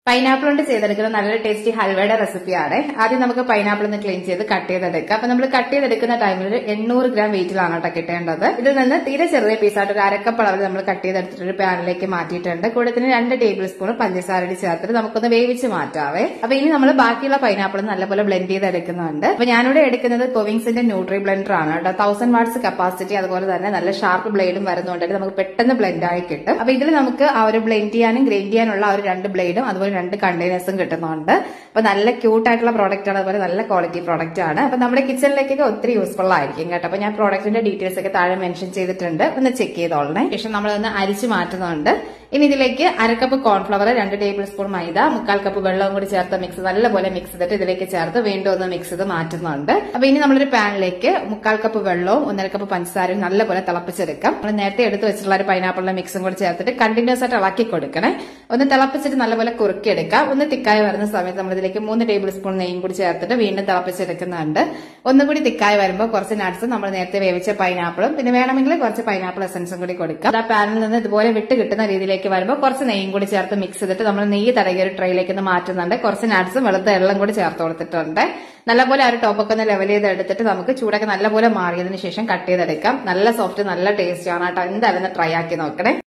pineapple കൊണ്ട് ചെയ്തെടുക്കുന്ന നല്ലൊരു ടേസ്റ്റി ഹൽവയുടെ റെസിപ്പിയാണ് ആദ്യം നമുക്ക് പൈനാപ്പിൾ ഒന്ന് ക്ലീൻ ചെയ്ത് കട്ട് ചെയ്തെടുക്കാം അപ്പൊ നമ്മൾ കട്ട് ചെയ്തെടുക്കുന്ന ടൈമിൽ ഒരു എണ്ണൂറ് ഗ്രാം വെയിറ്റിലാണ് കേട്ടോ കിട്ടേണ്ടത് ഇതിൽ നിന്ന് തീരെ ചെറിയ പീസായിട്ട് ഒരു അരക്കപ്പ് അളവിൽ നമ്മൾ കട്ട് ചെയ്തെടുത്തിട്ട് ഒരു പാനിലേക്ക് മാറ്റിയിട്ടുണ്ട് കൂടത്തിന് രണ്ട് ടേബിൾ സ്പൂൺ പഞ്ചസാരടി ചേർത്തിട്ട് നമുക്കൊന്ന് വേവിച്ച് മാറ്റാവേ അപ്പൊ ഇനി നമ്മൾ ബാക്കിയുള്ള പൈനാപ്പിൾ നല്ലപോലെ ബ്ലെൻഡ് ചെയ്തെടുക്കുന്നുണ്ട് അപ്പൊ ഞാനിവിടെ എടുക്കുന്നത് കൊവിങ്സിന്റെ ന്യൂട്രി ബ്ലെൻഡർ ആണ് കേട്ടോ തൗസൻഡ് വാട്ട്സ് കപ്പാസിറ്റി അതുപോലെ തന്നെ നല്ല ഷാർപ്പ് ബ്ലേഡും വരുന്നുണ്ടെങ്കിൽ നമുക്ക് പെട്ടെന്ന് ബ്ലെൻഡ് ആയി കിട്ടും അപ്പൊ ഇതിൽ നമുക്ക് ആ ഒരു ബ്ലെൻഡ് ചെയ്യാനും ഗ്രൈൻഡ് ചെയ്യാനുള്ള ആ ഒരു രണ്ട് ബ്ലേഡും അതുപോലെ രണ്ട് കണ്ടെയ്നേഴ്സും കിട്ടുന്നുണ്ട് അപ്പൊ നല്ല ക്യൂട്ട് ആയിട്ടുള്ള പ്രോഡക്റ്റ് ആണ് അതുപോലെ നല്ല ക്വാളിറ്റി പ്രോഡക്റ്റ് ആണ് അപ്പൊ നമ്മുടെ കിച്ചണിലേക്കൊക്കെ ഒത്തിരി യൂസ്ഫുൾ ആയിരിക്കും കേട്ടോ അപ്പൊ ഞാൻ പ്രോഡക്റ്റിന്റെ ഡീറ്റെയിൽസ് ഒക്കെ താഴെ മെൻഷൻ ചെയ്തിട്ടുണ്ട് ഒന്ന് ചെക്ക് ചെയ്തോളണേ ശേഷം നമ്മളതൊന്ന് അരിച്ചു മാറ്റുന്നുണ്ട് ഇനി ഇതിലേക്ക് അരക്കപ്പ് കോൺഫ്ലവർ രണ്ട് ടേബിൾ സ്പൂൺ മൈദ മുക്കാൽ കപ്പ് വെള്ളവും കൂടി ചേർത്ത് മിക്സ് നല്ലപോലെ മിക്സ് ചെയ്തിട്ട് ഇതിലേക്ക് ചേർത്ത് വീണ്ടും ഒന്ന് മിക്സ് ചെയ്ത് മാറ്റുന്നുണ്ട് അപ്പൊ ഇനി നമ്മളൊരു പാനിലേക്ക് മുക്കാൽ കപ്പ് വെള്ളവും ഒന്നര കപ്പ് പഞ്ചസാരയും നല്ലപോലെ തിളപ്പിച്ചെടുക്കാം നമ്മൾ നേരത്തെ എടുത്ത് വെച്ചിട്ടുള്ള ഒരു പൈനാപ്പിളിന്റെ മിക്സും കൂടി ചേർത്തിട്ട് കണ്ടിന്യൂസ് ആയിട്ട് ഇളക്കി കൊടുക്കണേ ഒന്ന് തിളപ്പിച്ചിട്ട് നല്ലപോലെ കുറുക്കിയെടുക്കാം ഒന്ന് തിക്കായി വരുന്ന സമയത്ത് നമ്മൾ ഇതിലേക്ക് മൂന്ന് ടേബിൾ സ്പൂൺ നെയ്യും കൂടി ചേർത്തിട്ട് വീണ്ടും തിളപ്പിച്ചെടുക്കുന്നുണ്ട് ഒന്നുകൂടി തിക്കായി വരുമ്പോൾ കുറച്ച് നട്ട്സ് നമ്മൾ നേരത്തെ വേവിച്ച പൈനാപ്പിളും പിന്നെ വേണമെങ്കിൽ കുറച്ച് പൈനാപ്പിൾ എസൻസും കൂടി കൊടുക്കാം ആ പാനിൽ നിന്ന് ഇതുപോലെ വിട്ട് കിട്ടുന്ന രീതിയിലേക്ക് വരുമ്പോൾ കുറച്ച് നെയ്യും കൂടി ചേർത്ത് മിക്സ് ചെയ്തിട്ട് നമ്മൾ നെയ്യ് തടകിയ ഒരു ട്രെയിലേക്ക് ഒന്ന് മാറ്റുന്നുണ്ട് കുറച്ച് നട്ട്സും വെളുത്ത എള്ളം കൂടി ചേർത്ത് കൊടുത്തിട്ടുണ്ട് നല്ലപോലെ ആ ഒരു ടോപ്പൊക്കെ ഒന്ന് ലെവൽ ചെയ്ത് എടുത്തിട്ട് നമുക്ക് ചൂടൊക്കെ നല്ലപോലെ മാറിയതിന് ശേഷം കട്ട് ചെയ്തെടുക്കാം നല്ല സോഫ്റ്റ് നല്ല ടേസ്റ്റ് ആണ് കേട്ടോ എന്തായാലും ട്രൈ ആക്കി നോക്കണേ